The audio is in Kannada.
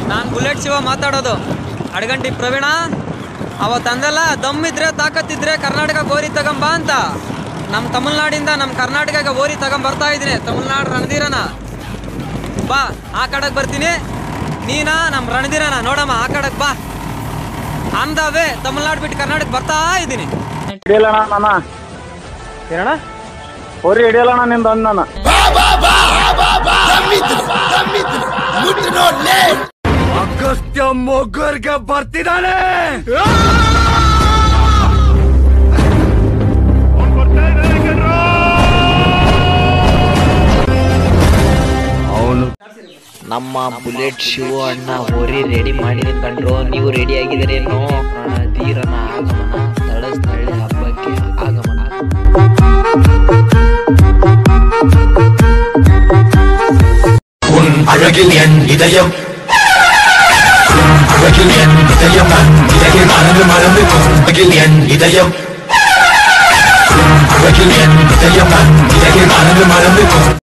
ನಾನು ಬುಲೆಟ್ ಶಿವ ಮಾತಾಡೋದು ಅಡಗಂಟಿ ಪ್ರವೀಣ ಅವತ್ತು ಅಂದಲ್ಲ ದಮ್ಮಿದ್ರೆ ತಾಕತ್ತಿದ್ರೆ ಕರ್ನಾಟಕ ಗೋರಿ ತಗೊಂಬ ಅಂತ ನಮ್ಮ ತಮಿಳ್ನಾಡಿಂದ ನಮ್ಮ ಕರ್ನಾಟಕಕ್ಕೆ ಗೋರಿ ತಗೊಂಡ್ ಬರ್ತಾ ಇದ್ದೀನಿ ತಮಿಳ್ನಾಡು ರಣಧೀರನ ಬಾ ಆ ಕಡೆಗೆ ಬರ್ತೀನಿ ನೀನ ನಮ್ಮ ರಣಧೀರನ ನೋಡಮ್ಮ ಆ ಕಡೆಗೆ ಬಾ ಅಂದವೇ ತಮಿಳ್ನಾಡು ಬಿಟ್ಟು ಕರ್ನಾಟಕ ಬರ್ತಾ ಇದ್ದೀನಿ ಹಿಡಿಯಲ್ಲಣ್ಣ ನನ್ನ ಏನಣ್ಣ ಹೊರಿ ಹಿಡಿಯಲ್ಲಣ್ಣ ನಿಂದ ಅಂದ್ ನಾನು ಅಗಸ್ತ್ಯ ಮೊಗ್ಗರ್ಗೆ ಬರ್ತಿದ್ದಾನೆ ಅವನು ನಮ್ಮ ಬುಲೆಟ್ ಶಿವ ಅಣ್ಣ ಹೋರಿ ರೆಡಿ ಮಾಡಿದ ಕಂಡ್ರು ನೀವು ರೆಡಿ ಆಗಿದ್ದೀರೇನೋ ರಣಧೀರನ ಆಗಮನ ಸ್ಥಳ ಸ್ಥಳ ಹಬ್ಬಕ್ಕೆ ಆಗಮನ உன் அழகில் என் இதயம் உன் அழகில் என் இதயம் நான் இதயம் மறந்து மறந்து உன் அழகில் என் இதயம் உன் அழகில் என் இதயம் நான் இதயம் மறந்து மறந்து